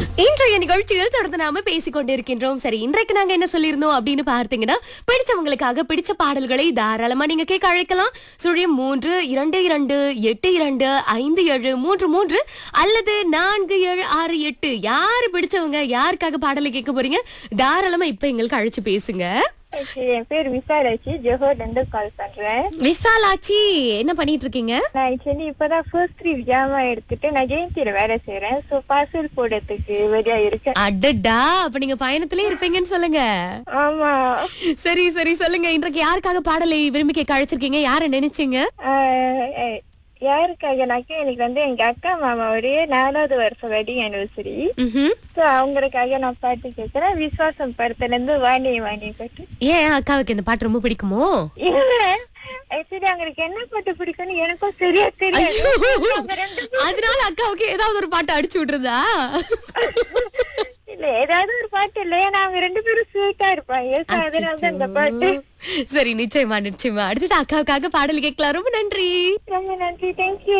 இன்றைய நிகழ்ச்சியில் தொடர்ந்து நாம பேசிக் கொண்டிருக்கின்றோம் சரி இன்றைக்கு நாங்க என்ன சொல்லியிருந்தோம் அப்படின்னு பார்த்தீங்கன்னா பிடிச்சவங்களுக்காக பிடிச்ச பாடல்களை தாராளமா நீங்க கேட்க அழைக்கலாம் சுழியம் மூன்று இரண்டு இரண்டு எட்டு இரண்டு ஐந்து ஏழு மூன்று மூன்று அல்லது நான்கு ஏழு ஆறு எட்டு யாரு பிடிச்சவங்க யாருக்காக பாடலை கேட்க போறீங்க தாராளமா இப்ப எங்களுக்கு அழைச்சு பேசுங்க Okay, என் பேர் விசாலாச்சி ஜோஹர்ல இருந்து கால் பண்றேன் விசாலாச்சி என்ன பண்ணிட்டு இருக்கீங்க நான் ஆக்சுவலி இப்பதான் ஃபர்ஸ்ட் த்ரீ ஜாமா எடுத்துட்டு நான் ஜெயந்தியில வேலை செய்யறேன் சோ பார்சல் போடுறதுக்கு ரெடியா இருக்கேன் அடடா அப்ப நீங்க பயணத்திலே இருப்பீங்கன்னு சொல்லுங்க ஆமா சரி சரி சொல்லுங்க இன்றைக்கு யாருக்காக பாடலை விரும்பி கேட்க அழைச்சிருக்கீங்க யார நினைச்சீங்க ஆஹ் அஹ் யாருக்காகனாக்க எனக்கு வந்து எங்க அக்கா மாமாவுடைய நாலாவது வருஷம் வெட்டிங் அனிவர்சரி ம்ஹும். சோ அவங்களுக்காக நான் பாட்டு கேட்கிறேன் விசுவாசம் படத்துல இருந்து வாணி வாணி பாட்டு ஏன் அக்காவுக்கு இந்த பாட்டு ரொம்ப பிடிக்குமோ இல்ல ஆக்சுவலி அவங்களுக்கு என்ன பாட்டு பிடிக்கும்னு எனக்கும் சரியா தெரியாது அவங்க ரெண்டு அதனால அக்காவுக்கு ஏதாவது ஒரு பாட்டு அடிச்சு விடுறதா இல்ல ஏதாவது ஒரு பாட்டு இல்ல ஏன்னா அவங்க ரெண்டு பேரும் ஸ்வீட்டா இருப்பாங்க So, அதனால தான் இந்த பாட்டு சரி நிச்சயமா நிச்சயமா அடுத்தது அக்காவுக்காக பாடல் கேட்கலாம் ரொம்ப நன்றி ரொம்ப நன்றி தேங்க்யூ